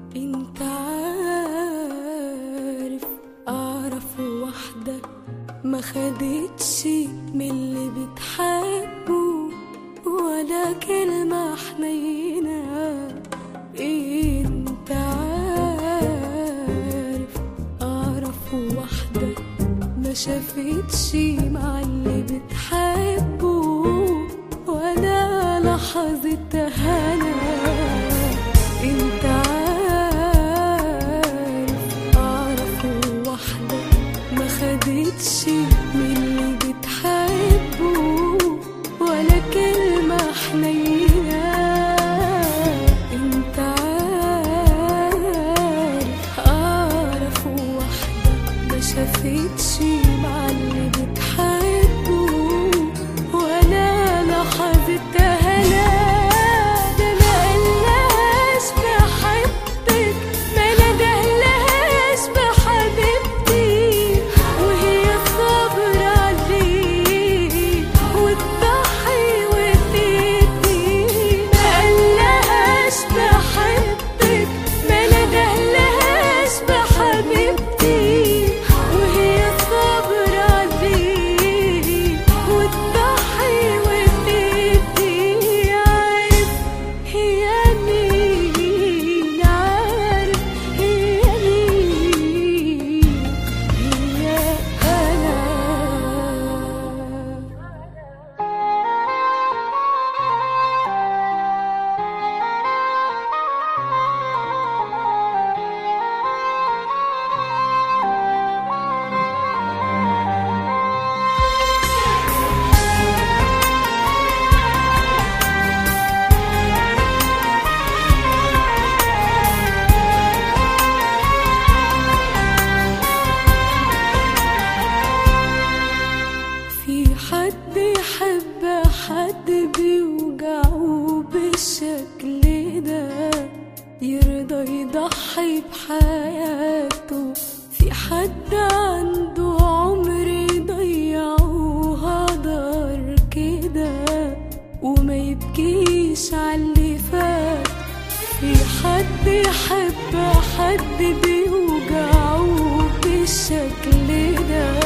انت عارف اعرف واحدة ما خدتش من اللي بتحبه ولا كلمة حنينة انت عارف اعرف واحدة ما شافتش مع اللي بتحبه ولا لحظة هنا انت عارف اعرف واحدة ما خدتش من اللي بتحبه ولا كلمة حنينة انت عارف اعرف واحدة ما شافتش مع اللي بتحبه ولا لحظة هلا ده ما قالهاش بحبك ما ندهلهاش بحبيبتي وهي صابرة عليه وتضحي وتدي ما قالهاش بحبك ما ندهلهاش بحبيبتي وهي صابرة عليه وتضحي وتدي عارف هي مين عارف هي مين هي أنا في حد يحب حد بيوجعه بالشكل ده يرضى يضحي بحياته في حد عنده عمر يضيعه هدر كده وما يبكيش عاللي فات في حد يحب حد بيوجعه بالشكل ده